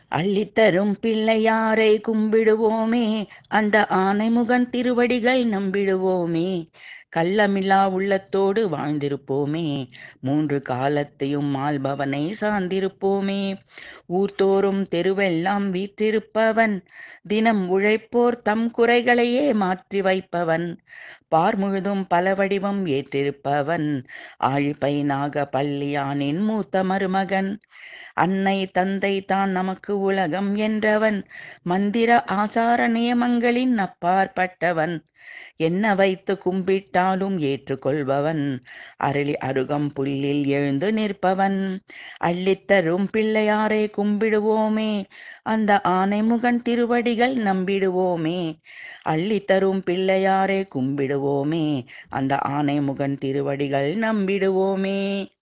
அள்ளித்தரும் பிள்ளையாரை கும்பிடுவோமே அந்த ஆனைமுகன் திருவடிகள் நம்பிடுவோமே கள்ளமில்லா உள்ளத்தோடு வாழ்ந்திருப்போமே மூன்று காலத்தையும் மால்பவனை சார்ந்திருப்போமே ஊர்தோறும் தெருவெல்லாம் வீற்றிருப்பவன் தினம் உழைப்போர் தம் குறைகளையே மாற்றி வைப்பவன் பார் முழுதும் பல வடிவம் ஏற்றிருப்பவன் ஆழிப்பை நாக பள்ளியானின் மூத்த மருமகன் அன்னை தந்தை தான் நமக்கு உலகம் என்றவன் மந்திர ஆசார நியமங்களின் அப்பாற்பட்டவன் என்ன வைத்து கும்பிட்டாலும் ஏற்றுக்கொள்பவன் அருளி அருகம் புல்லில் எழுந்து நிற்பவன் அள்ளித்தரும் பிள்ளையாரை கும்பிடுவோமே அந்த ஆனைமுகன் திருவடிகள் நம்பிடுவோமே அள்ளித்தரும் பிள்ளையாரை கும்பிடுவோமே அந்த ஆனைமுகன் திருவடிகள் நம்பிடுவோமே